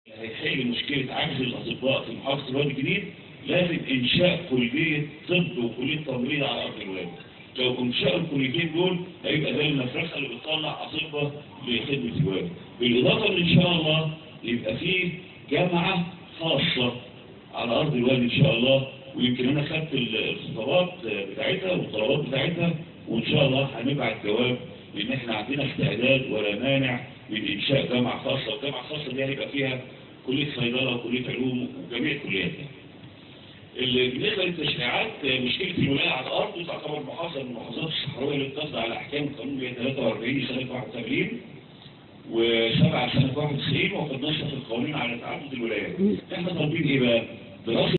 هيحل مشكلة عجز الأطباء في محافظة الوادي الجديد لازم إنشاء كلية طب وكلية تمريض على أرض الوادي. لو إنشاء الكليتين دول هيبقى ده المدرسة اللي بتطلع أطباء لخدمة الوادي. بالإضافة إن شاء الله يبقى فيه جامعة خاصة على أرض الوادي إن شاء الله ويمكن أنا خدت الخطابات بتاعتها والطلبات بتاعتها وإن شاء الله هنبعت جواب لأن إحنا عندنا استعداد ولا مانع من إنشاء جامعة خاصة، والجامعة الخاصة دي هيبقى فيها كلية صيدلة وكلية علوم وجميع الكليات يعني. اللي بالنسبة للتشريعات مشكلة الولاية على الأرض تعتبر محافظة من المحافظات الصحراوية اللي بتخضع على أحكام القانون 143 سنة 81 و7 سنة 91 وقد نشرت القوانين على تعدد الولايات. احنا طالبين إيه بقى؟ دراسة